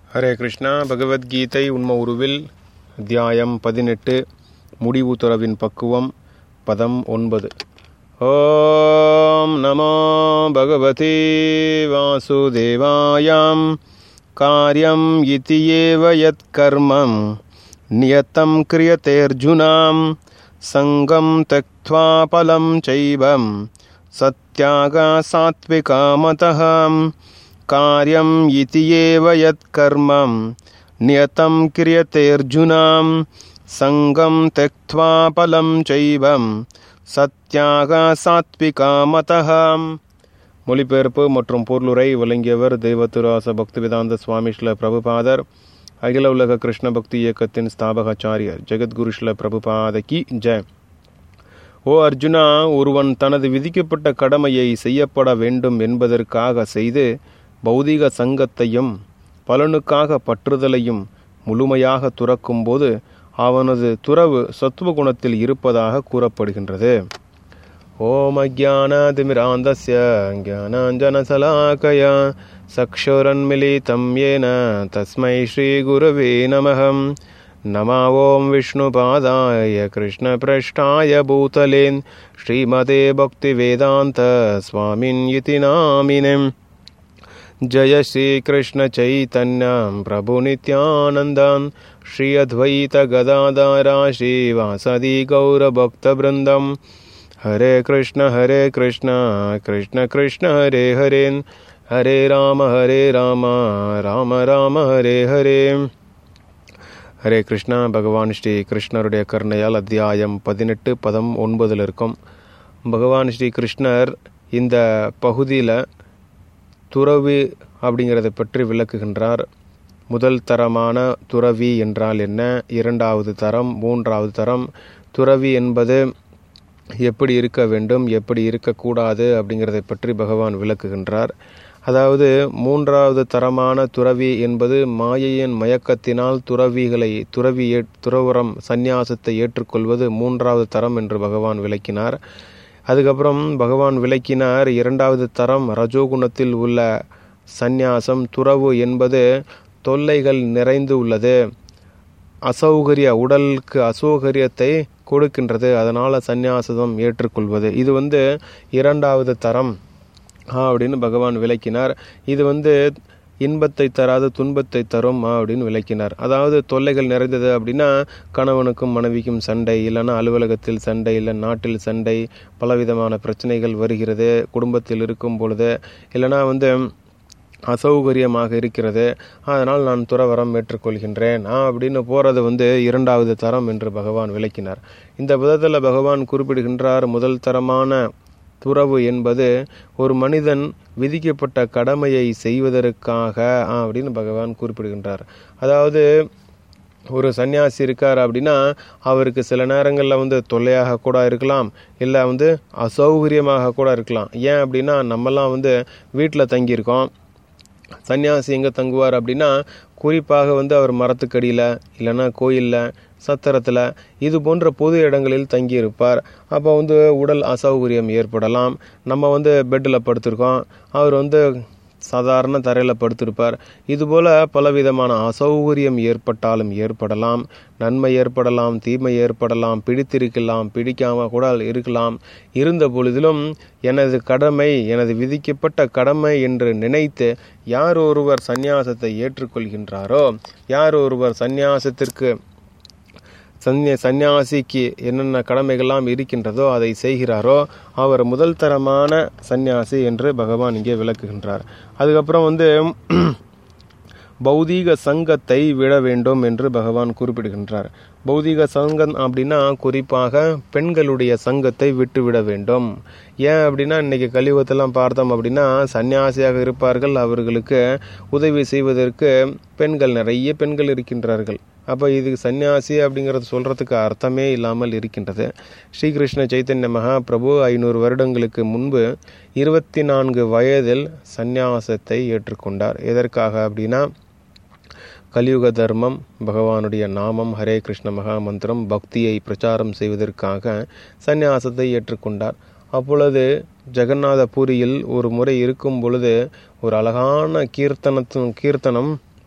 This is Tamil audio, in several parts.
ஹரே கிருஷ்ணா பகவத்கீதை உண்ம உருவில் அத்தியாயம் பதினெட்டு முடிவு துறவின் பக்குவம் பதம் ஒன்பது ஓம் நமோ பகவதி வாசுதேவாயாம் காரியம் இதி ஏவ யத் கர்மம் நியத்தம் கிரியதேர்ஜுனாம் சங்கம் தக்த்வா பலம் சைவம் சத்யாக சாத்விகா மதஹம் कार्यम् इति एव यत्कर्मं नियतं क्रियतेऽर्जुनां सङ्गं त्यक्त्वा फलं चैवं சத்யாக சாத்விகா மதஹம் மொழிபெயர்ப்பு மற்றும் பொருளுரை வழங்கியவர் தெய்வத்துராச பக்திவேதாந்த சுவாமி ஸ்ல பிரபுபாதர் அகில உலக கிருஷ்ண பக்தி இயக்கத்தின் ஸ்தாபகாச்சாரியர் ஜெகத்குரு ஸ்ல பிரபுபாத கி ஜெய் ஓ அர்ஜுனா ஒருவன் தனது விதிக்கப்பட்ட கடமையை செய்யப்பட வேண்டும் என்பதற்காக செய்து பௌதிக சங்கத்தையும் பலனுக்காக பற்றுதலையும் முழுமையாக துறக்கும்போது அவனது துறவு சத்துவ குணத்தில் இருப்பதாக கூறப்படுகின்றது ஓம் அஜானாதிமிராந்தஸ்ய ஞானாஞ்சனசலாக்கய சக்ஷுரன்மிலிதம் ஏன தஸ்மை ஸ்ரீகுரவே நமகம் नमा ॐ विष्णुपादाय कृष्णपृष्ठाय भूतलेन् श्रीमते भक्तिवेदान्त स्वामिन् इति नामिनेम् जय श्रीकृष्णचैतन्यं प्रभुनित्यानन्दान् श्री अद्वैतगदाधारा श्रीवासदि गौरभक्तवृन्दम् हरे कृष्ण हरे कृष्ण कृष्ण कृष्ण हरे हरे हरे राम हरे राम राम राम हरे हरे ஹரே கிருஷ்ணா பகவான் ஸ்ரீ கிருஷ்ணருடைய கருணையால் அத்தியாயம் பதினெட்டு பதம் ஒன்பதில் இருக்கும் பகவான் ஸ்ரீ கிருஷ்ணர் இந்த பகுதியில் துறவி அப்படிங்கிறத பற்றி விளக்குகின்றார் முதல் தரமான துறவி என்றால் என்ன இரண்டாவது தரம் மூன்றாவது தரம் துறவி என்பது எப்படி இருக்க வேண்டும் எப்படி இருக்கக்கூடாது அப்படிங்கிறதை பற்றி பகவான் விளக்குகின்றார் அதாவது மூன்றாவது தரமான துறவி என்பது மாயையின் மயக்கத்தினால் துறவிகளை துறவி துறவரம் சந்நியாசத்தை ஏற்றுக்கொள்வது மூன்றாவது தரம் என்று பகவான் விளக்கினார் அதுக்கப்புறம் பகவான் விளக்கினார் இரண்டாவது தரம் ரஜோகுணத்தில் உள்ள சந்நியாசம் துறவு என்பது தொல்லைகள் நிறைந்து உள்ளது அசௌகரிய உடலுக்கு அசௌகரியத்தை கொடுக்கின்றது அதனால் சந்நியாசம் ஏற்றுக்கொள்வது இது வந்து இரண்டாவது தரம் அப்படின்னு பகவான் விளக்கினார் இது வந்து இன்பத்தை தராது துன்பத்தை தரும் அப்படின்னு விளக்கினார் அதாவது தொல்லைகள் நிறைந்தது அப்படின்னா கணவனுக்கும் மனைவிக்கும் சண்டை இல்லைன்னா அலுவலகத்தில் சண்டை இல்லை நாட்டில் சண்டை பலவிதமான பிரச்சனைகள் வருகிறது குடும்பத்தில் இருக்கும் பொழுது இல்லைனா வந்து அசௌகரியமாக இருக்கிறது அதனால் நான் துறவரம் ஏற்றுக்கொள்கின்றேன் அப்படின்னு போகிறது வந்து இரண்டாவது தரம் என்று பகவான் விளக்கினார் இந்த விதத்தில் பகவான் குறிப்பிடுகின்றார் முதல் தரமான துறவு என்பது ஒரு மனிதன் விதிக்கப்பட்ட கடமையை செய்வதற்காக அப்படின்னு பகவான் குறிப்பிடுகின்றார் அதாவது ஒரு சன்னியாசி இருக்கார் அப்படின்னா அவருக்கு சில நேரங்களில் வந்து தொல்லையாக கூட இருக்கலாம் இல்லை வந்து அசௌகரியமாக கூட இருக்கலாம் ஏன் அப்படின்னா நம்மலாம் வந்து வீட்டில் தங்கியிருக்கோம் சன்னியாசி எங்கே தங்குவார் அப்படின்னா குறிப்பாக வந்து அவர் மரத்துக்கடியில் இல்லைன்னா கோயிலில் சத்திரத்தில் இது போன்ற பொது இடங்களில் தங்கியிருப்பார் அப்போ வந்து உடல் அசௌகரியம் ஏற்படலாம் நம்ம வந்து பெட்டில் படுத்திருக்கோம் அவர் வந்து சாதாரண தரையில் படுத்திருப்பார் இதுபோல் பலவிதமான அசௌகரியம் ஏற்பட்டாலும் ஏற்படலாம் நன்மை ஏற்படலாம் தீமை ஏற்படலாம் பிடித்திருக்கலாம் பிடிக்காம கூட இருக்கலாம் இருந்த பொழுதிலும் எனது கடமை எனது விதிக்கப்பட்ட கடமை என்று நினைத்து யார் ஒருவர் சந்நியாசத்தை ஏற்றுக்கொள்கின்றாரோ யார் ஒருவர் சந்நியாசத்திற்கு சன்னிய சந்நியாசிக்கு என்னென்ன கடமைகள்லாம் இருக்கின்றதோ அதை செய்கிறாரோ அவர் முதல் தரமான சந்நியாசி என்று பகவான் இங்கே விளக்குகின்றார் அதுக்கப்புறம் வந்து பௌதீக சங்கத்தை விட வேண்டும் என்று பகவான் குறிப்பிடுகின்றார் பௌதீக சங்கம் அப்படின்னா குறிப்பாக பெண்களுடைய சங்கத்தை விட்டுவிட வேண்டும் ஏன் அப்படின்னா இன்னைக்கு கலியுகத்தெல்லாம் பார்த்தோம் அப்படின்னா சன்னியாசியாக இருப்பார்கள் அவர்களுக்கு உதவி செய்வதற்கு பெண்கள் நிறைய பெண்கள் இருக்கின்றார்கள் அப்போ இது சன்னியாசி அப்படிங்கிறது சொல்கிறதுக்கு அர்த்தமே இல்லாமல் இருக்கின்றது ஸ்ரீகிருஷ்ண சைத்தன்ய மகாபிரபு ஐநூறு வருடங்களுக்கு முன்பு இருபத்தி நான்கு வயதில் சந்நியாசத்தை ஏற்றுக்கொண்டார் எதற்காக அப்படின்னா கலியுக தர்மம் பகவானுடைய நாமம் ஹரே கிருஷ்ண மகாமந்திரம் பக்தியை பிரச்சாரம் செய்வதற்காக சந்நியாசத்தை ஏற்றுக்கொண்டார் அப்பொழுது ஜெகநாத பூரியில் ஒரு முறை இருக்கும் பொழுது ஒரு அழகான கீர்த்தனத்தும் கீர்த்தனம்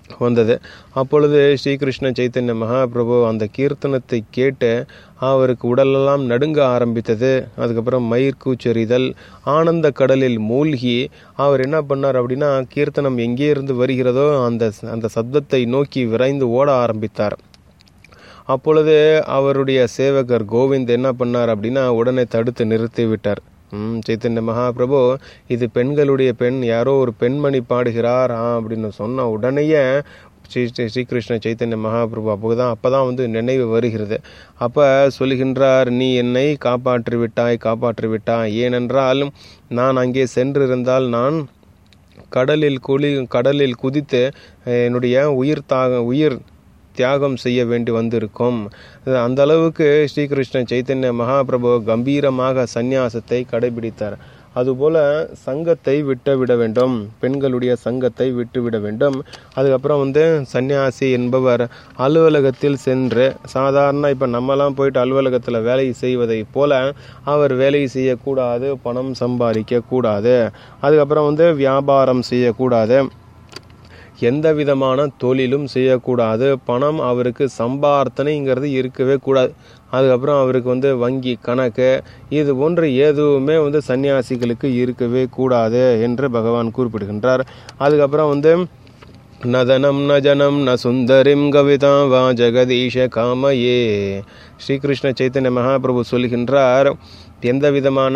வந்தது அப்பொழுது ஸ்ரீகிருஷ்ண சைத்தன்ய மகாபிரபு அந்த கீர்த்தனத்தை கேட்டு அவருக்கு உடலெல்லாம் நடுங்க ஆரம்பித்தது அதுக்கப்புறம் மயிர் கூச்செறிதல் ஆனந்த கடலில் மூழ்கி அவர் என்ன பண்ணார் அப்படின்னா கீர்த்தனம் எங்கே இருந்து வருகிறதோ அந்த அந்த சப்தத்தை நோக்கி விரைந்து ஓட ஆரம்பித்தார் அப்பொழுது அவருடைய சேவகர் கோவிந்த் என்ன பண்ணார் அப்படின்னா உடனே தடுத்து நிறுத்தி விட்டார் ம் சைத்தன்ய மகாபிரபு இது பெண்களுடைய பெண் யாரோ ஒரு பெண்மணி பாடுகிறார் ஆ அப்படின்னு சொன்ன உடனேயே ஸ்ரீ ஸ்ரீ ஸ்ரீகிருஷ்ண சைத்தன்ய மகாபிரபு அப்போதான் அப்பதான் வந்து நினைவு வருகிறது அப்ப சொல்லுகின்றார் நீ என்னை காப்பாற்றி விட்டாய் காப்பாற்றி விட்டாய் ஏனென்றால் நான் அங்கே சென்றிருந்தால் நான் கடலில் குளி கடலில் குதித்து என்னுடைய உயிர் தாக உயிர் தியாகம் செய்ய வேண்டி வந்திருக்கும் அந்த அளவுக்கு ஸ்ரீகிருஷ்ண சைத்தன்ய மகாபிரபு கம்பீரமாக சந்நியாசத்தை கடைபிடித்தார் அதுபோல சங்கத்தை விட்டு விட வேண்டும் பெண்களுடைய சங்கத்தை விட்டு விட வேண்டும் அதுக்கப்புறம் வந்து சன்னியாசி என்பவர் அலுவலகத்தில் சென்று சாதாரண இப்போ நம்மலாம் போயிட்டு அலுவலகத்தில் வேலை செய்வதை போல அவர் வேலை செய்யக்கூடாது பணம் சம்பாதிக்க கூடாது அதுக்கப்புறம் வந்து வியாபாரம் செய்யக்கூடாது எந்த விதமான தொழிலும் செய்யக்கூடாது பணம் அவருக்கு சம்பார்த்தனைங்கிறது இருக்கவே கூடாது அதுக்கப்புறம் அவருக்கு வந்து வங்கி கணக்கு இது போன்று எதுவுமே வந்து சன்னியாசிகளுக்கு இருக்கவே கூடாது என்று பகவான் குறிப்பிடுகின்றார் அதுக்கப்புறம் வந்து நதனம் ந ஜனம் ந சுந்தரிம் கவிதா வா ஜெகதீஷ காமயே ஸ்ரீகிருஷ்ண சைத்தன்ய மகாபிரபு சொல்கின்றார் எந்த விதமான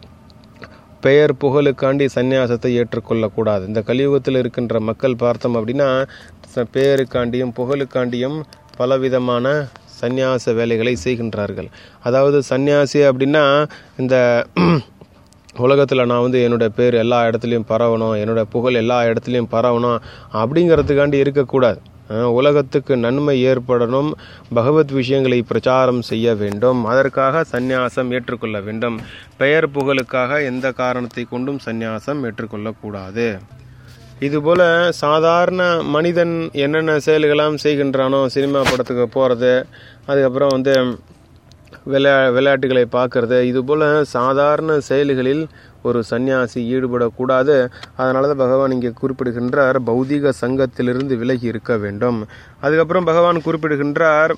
பெயர் புகழுக்காண்டி சந்நியாசத்தை ஏற்றுக்கொள்ளக்கூடாது இந்த கலியுகத்தில் இருக்கின்ற மக்கள் பார்த்தோம் அப்படின்னா பெயருக்காண்டியும் புகழுக்காண்டியும் பலவிதமான சந்நியாச வேலைகளை செய்கின்றார்கள் அதாவது சந்நியாசி அப்படின்னா இந்த உலகத்தில் நான் வந்து என்னோடய பேர் எல்லா இடத்துலையும் பரவணும் என்னோடய புகழ் எல்லா இடத்துலையும் பரவணும் அப்படிங்கிறதுக்காண்டி இருக்கக்கூடாது உலகத்துக்கு நன்மை ஏற்படணும் பகவத் விஷயங்களை பிரச்சாரம் செய்ய வேண்டும் அதற்காக சந்நியாசம் ஏற்றுக்கொள்ள வேண்டும் பெயர் புகழுக்காக எந்த காரணத்தை கொண்டும் சந்நியாசம் ஏற்றுக்கொள்ளக்கூடாது இதுபோல சாதாரண மனிதன் என்னென்ன செயல்களாம் செய்கின்றானோ சினிமா படத்துக்கு போகிறது அதுக்கப்புறம் வந்து விளையா விளையாட்டுகளை பார்க்கறது இதுபோல் சாதாரண செயல்களில் ஒரு சந்நியாசி ஈடுபடக்கூடாது அதனால தான் பகவான் இங்கே குறிப்பிடுகின்றார் பௌதிக சங்கத்திலிருந்து விலகி இருக்க வேண்டும் அதுக்கப்புறம் பகவான் குறிப்பிடுகின்றார்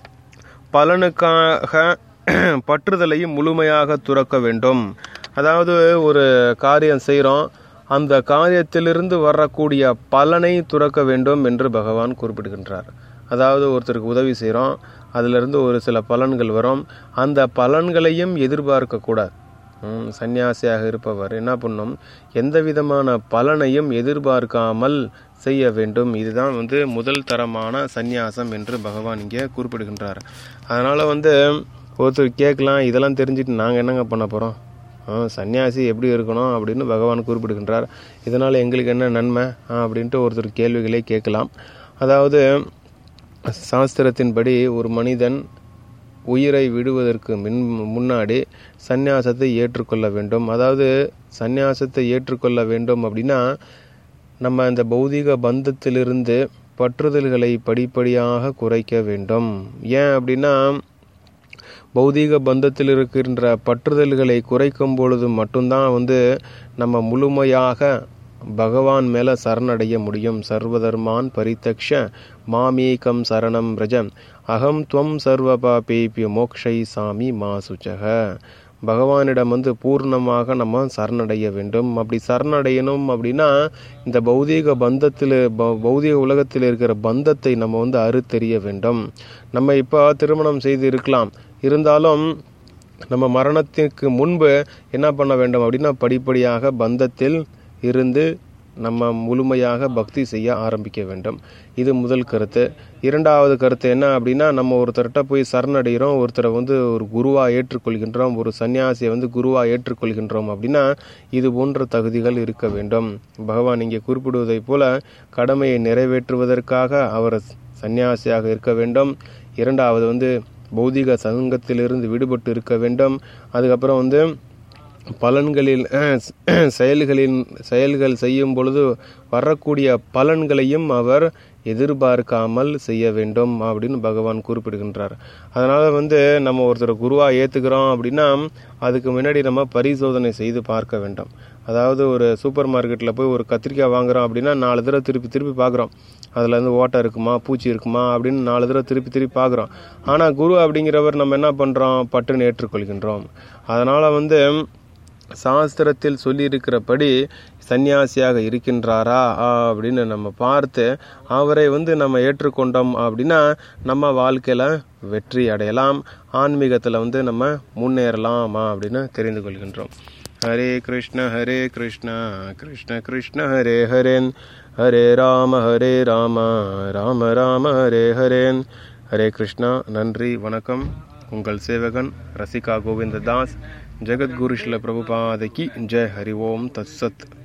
பலனுக்காக பற்றுதலையும் முழுமையாக துறக்க வேண்டும் அதாவது ஒரு காரியம் செய்கிறோம் அந்த காரியத்திலிருந்து வரக்கூடிய பலனை துறக்க வேண்டும் என்று பகவான் குறிப்பிடுகின்றார் அதாவது ஒருத்தருக்கு உதவி செய்கிறோம் அதிலிருந்து ஒரு சில பலன்கள் வரும் அந்த பலன்களையும் எதிர்பார்க்கக்கூடாது சன்னியாசியாக இருப்பவர் என்ன பண்ணும் எந்த விதமான பலனையும் எதிர்பார்க்காமல் செய்ய வேண்டும் இதுதான் வந்து முதல் தரமான சந்நியாசம் என்று பகவான் இங்கே குறிப்பிடுகின்றார் அதனால் வந்து ஒருத்தர் கேட்கலாம் இதெல்லாம் தெரிஞ்சுட்டு நாங்கள் என்னங்க பண்ண போகிறோம் சன்னியாசி எப்படி இருக்கணும் அப்படின்னு பகவான் குறிப்பிடுகின்றார் இதனால் எங்களுக்கு என்ன நன்மை அப்படின்ட்டு ஒருத்தர் கேள்விகளே கேட்கலாம் அதாவது சாஸ்திரத்தின்படி ஒரு மனிதன் உயிரை விடுவதற்கு மின் முன்னாடி சந்நியாசத்தை ஏற்றுக்கொள்ள வேண்டும் அதாவது சந்நியாசத்தை ஏற்றுக்கொள்ள வேண்டும் அப்படின்னா நம்ம இந்த பௌதிக பந்தத்திலிருந்து பற்றுதல்களை படிப்படியாக குறைக்க வேண்டும் ஏன் அப்படின்னா பௌதீக பந்தத்தில் இருக்கின்ற பற்றுதல்களை குறைக்கும் பொழுது மட்டும்தான் வந்து நம்ம முழுமையாக பகவான் மேல சரணடைய முடியும் சர்வதர்மான் பரித்தக்ஷ மாமீகம் சரணம் ரஜம் அகம் துவம் சர்வ பாபேபிய மோக்ஷை சாமி மா சுச்சக பகவானிடம் வந்து பூர்ணமாக நம்ம சரணடைய வேண்டும் அப்படி சரணடையணும் அப்படின்னா இந்த பௌதீக பந்தத்தில் பௌதீக உலகத்தில் இருக்கிற பந்தத்தை நம்ம வந்து அறுத்தெறிய வேண்டும் நம்ம இப்போ திருமணம் செய்து இருக்கலாம் இருந்தாலும் நம்ம மரணத்திற்கு முன்பு என்ன பண்ண வேண்டும் அப்படின்னா படிப்படியாக பந்தத்தில் இருந்து நம்ம முழுமையாக பக்தி செய்ய ஆரம்பிக்க வேண்டும் இது முதல் கருத்து இரண்டாவது கருத்து என்ன அப்படின்னா நம்ம ஒருத்தர்கிட்ட போய் சரணடைகிறோம் ஒருத்தரை வந்து ஒரு குருவா ஏற்றுக்கொள்கின்றோம் ஒரு சன்னியாசியை வந்து குருவா ஏற்றுக்கொள்கின்றோம் அப்படின்னா இது போன்ற தகுதிகள் இருக்க வேண்டும் பகவான் இங்கே குறிப்பிடுவதைப் போல கடமையை நிறைவேற்றுவதற்காக அவர் சன்னியாசியாக இருக்க வேண்டும் இரண்டாவது வந்து பௌதிக சங்கத்திலிருந்து விடுபட்டு இருக்க வேண்டும் அதுக்கப்புறம் வந்து பலன்களில் செயல்களின் செயல்கள் செய்யும் பொழுது வரக்கூடிய பலன்களையும் அவர் எதிர்பார்க்காமல் செய்ய வேண்டும் அப்படின்னு பகவான் குறிப்பிடுகின்றார் அதனால வந்து நம்ம ஒருத்தர் குருவா ஏத்துக்கிறோம் அப்படின்னா அதுக்கு முன்னாடி நம்ம பரிசோதனை செய்து பார்க்க வேண்டும் அதாவது ஒரு சூப்பர் மார்க்கெட்டில் போய் ஒரு கத்திரிக்காய் வாங்குறோம் அப்படின்னா நாலு தடவை திருப்பி திருப்பி பார்க்குறோம் அதில் வந்து ஓட்டை இருக்குமா பூச்சி இருக்குமா அப்படின்னு நாலு தடவை திருப்பி திருப்பி பார்க்குறோம் ஆனால் குரு அப்படிங்கிறவர் நம்ம என்ன பண்ணுறோம் பட்டுன்னு ஏற்றுக்கொள்கின்றோம் அதனால் வந்து சாஸ்திரத்தில் சொல்லியிருக்கிறபடி சன்னியாசியாக இருக்கின்றாரா அப்படின்னு நம்ம பார்த்து அவரை வந்து நம்ம ஏற்றுக்கொண்டோம் அப்படின்னா நம்ம வாழ்க்கையில் வெற்றி அடையலாம் ஆன்மீகத்தில் வந்து நம்ம முன்னேறலாமா அப்படின்னு தெரிந்து கொள்கின்றோம் ஹரே கிருஷ்ண ஹரே கிருஷ்ண கிருஷ்ண கிருஷ்ண ஹரே ஹரேன் ஹரே ராம ஹரே ராம ராம ராம ஹரே ஹரேன் ஹரே கிருஷ்ணா நன்றி வணக்கம் உங்கள் சேவகன் ரசிகா கோவிந்ததாஸ் ஜெகத்குரு ஸ்ரீல பிரபுபாதைக்கு ஜெய் ஹரி ஓம் தத் சத்